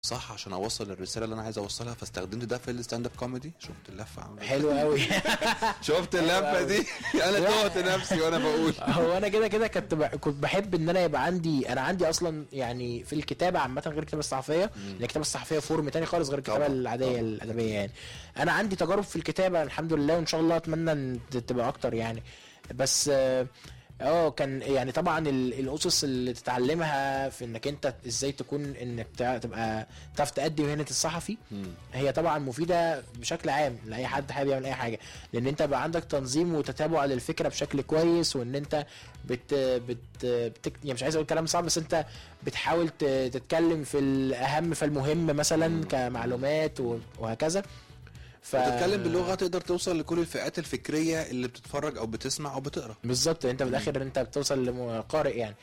صح عشان اوصل الرساله اللي انا عايز اوصلها فاستخدمت ده في الستاند اب كوميدي شفت اللفه عامله إيه؟ حلو قوي شفت اللفه دي انا توهت نفسي وانا بقول هو انا كده كده كنت ب... كنت بحب ان انا يبقى عندي انا عندي اصلا يعني في الكتابه عامه غير الكتابه الصحفيه لان الكتابه الصحفيه فورم تاني خالص غير الكتابه طبعاً، العاديه طبعاً. الادبيه يعني انا عندي تجارب في الكتابه الحمد لله وان شاء الله اتمنى ان ت- تبقى اكتر يعني بس اه آه، كان يعني طبعا ال- الاسس اللي تتعلمها في انك انت ازاي تكون انك تع- تبقى تعرف تأدي مهنه الصحفي هي طبعا مفيده بشكل عام لاي حد حابب يعمل اي حاجه لان انت بقى عندك تنظيم وتتابع للفكره بشكل كويس وان انت بت بت, بت يعني مش عايز اقول كلام صعب بس انت بتحاول ت- تتكلم في الاهم فالمهم مثلا كمعلومات و- وهكذا ف بتتكلم بلغه تقدر توصل لكل الفئات الفكريه اللي بتتفرج او بتسمع او بتقرا بالظبط انت في الاخر انت بتوصل لقارئ يعني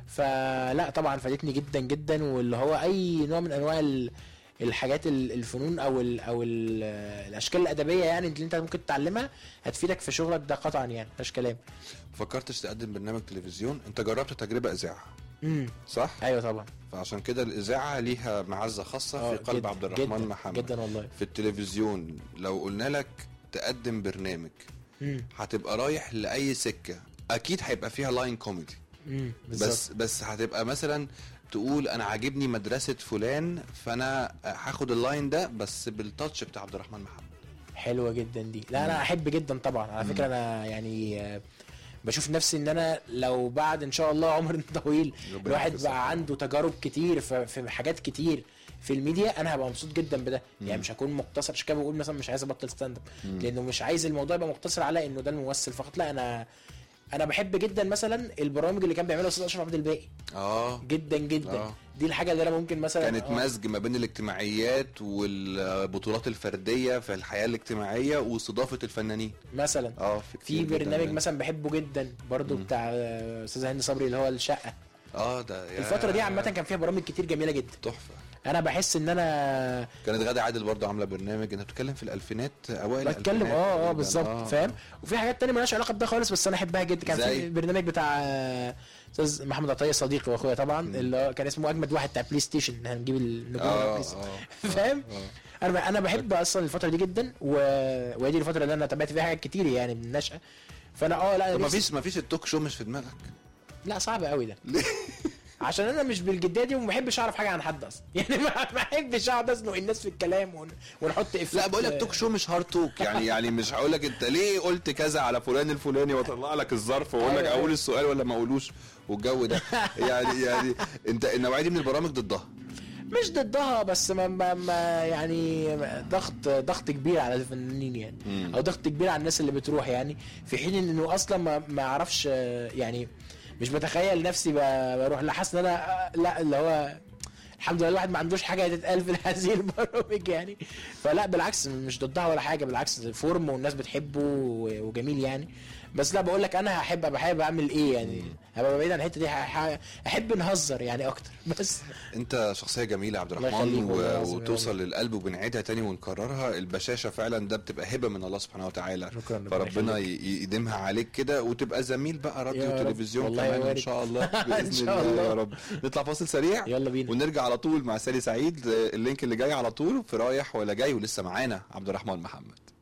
فلا طبعا فادتني جدا جدا واللي هو اي نوع من انواع ال- الحاجات ال- الفنون او ال او ال الاشكال الادبيه يعني اللي انت ممكن تتعلمها هتفيدك في شغلك ده قطعا يعني مفيش كلام فكرتش تقدم برنامج تلفزيون انت جربت تجربه اذاعه امم صح ايوه طبعا فعشان كده الاذاعه ليها معزه خاصه اه في قلب جدا- عبد الرحمن جدا محمد جدا والله في التلفزيون لو قلنا لك تقدم برنامج امم هتبقى رايح لاي سكه اكيد هيبقى فيها لاين كوميدي امم بس بس هتبقى مثلا تقول انا عاجبني مدرسه فلان فانا هاخد اللاين ده بس بالتاتش بتاع عبد الرحمن محمد حلوه جدا دي لا انا احب جدا طبعا على فكره انا يعني آه، بشوف نفسي ان انا لو بعد ان شاء الله عمر طويل ربنا الواحد يحفظك. بقى عنده تجارب كتير في, في حاجات كتير في الميديا انا هبقى مبسوط جدا بده يعني مش هكون مقتصر عشان كده بقول مثلا مش عايز ابطل ستاند اب لانه مش عايز الموضوع يبقى مقتصر على انه ده الممثل فقط لا انا انا بحب جدا مثلا البرامج اللي كان بيعملها الاستاذ اشرف عبد الباقي اه جدا جدا آه. دي الحاجه اللي انا ممكن مثلا كانت آه. مزج ما بين الاجتماعيات والبطولات الفرديه في الحياه الاجتماعيه واستضافه الفنانين مثلا اه في, في كتير جداً برنامج من- مثلا بحبه جدا برضو بتاع آه، استاذه هند صبري اللي هو الشقه اه ده يا الفتره دي عامه كان فيها برامج كتير جميله جدا تحفه انا بحس ان انا كانت غادة عادل برضه عامله برنامج انت بتتكلم في الالفينات اوائل بتكلم الألفينات اه اه جداً. بالظبط آه. فاهم وفي حاجات تانية مالهاش علاقه بده خالص بس انا احبها جدا كان زي؟ في برنامج بتاع آه، استاذ محمد عطيه صديقي واخويا طبعا اللي هو كان اسمه اجمد واحد بتاع بلاي ستيشن هنجيب النجوم بتاع اه بلاي ستيشن. اه فاهم آه. انا ب- انا بحب اصلا الفتره دي جدا و... وهي دي الفتره اللي انا تابعت فيها حاجات كتير يعني من النشأه فانا اه لا طب ما نفسي- فيش ما فيش التوك شو مش في دماغك لا صعب قوي ده عشان انا مش بالجديه دي وما بحبش اعرف حاجه عن حد اصلا يعني ما ما بحبش اقعد ازنق الناس في الكلام ون... ونحط افكت لا بقول لك توك شو مش هارد توك يعني يعني مش هقول لك انت ليه قلت كذا على فلان الفلاني واطلع لك الظرف واقول لك أيوة، اقول أيوة. السؤال ولا ما اقولوش والجو ده يعني يعني انت النوعيه دي من البرامج ضدها مش ضدها بس ما, ما, ما يعني ضغط ضغط كبير على الفنانين يعني مم. او ضغط كبير على الناس اللي بتروح يعني في حين انه اصلا ما ما اعرفش آه، يعني مش بتخيل نفسي ب- بروح لا حاسس ان انا آه، لا اللي هو الحمد لله الواحد ما عندوش حاجه تتقال في هذه البرامج يعني فلا بالعكس مش ضدها ولا حاجه بالعكس فورم والناس بتحبه و- وجميل يعني بس لا بقول لك انا هحب ابقى حابب اعمل ايه يعني هبقى بعيد عن الحته دي ح- احب نهزر يعني اكتر بس انت شخصيه جميله يا عبد الله الرحمن يخليك والله و... العظيم يا وتوصل للقلب وبنعيدها تاني ونكررها البشاشه فعلا ده بتبقى هبه من الله سبحانه وتعالى شكراً، ربنا فربنا يخليك. ي- يديمها عليك كده وتبقى زميل بقى راديو يا رب. وتلفزيون والله كمان ان وارد. شاء الله إن باذن شاء الله يا الله. رب نطلع فاصل سريع يلا بينا ونرجع على طول مع سالي سعيد اللينك اللي جاي على طول في رايح ولا جاي ولسه معانا عبد الرحمن محمد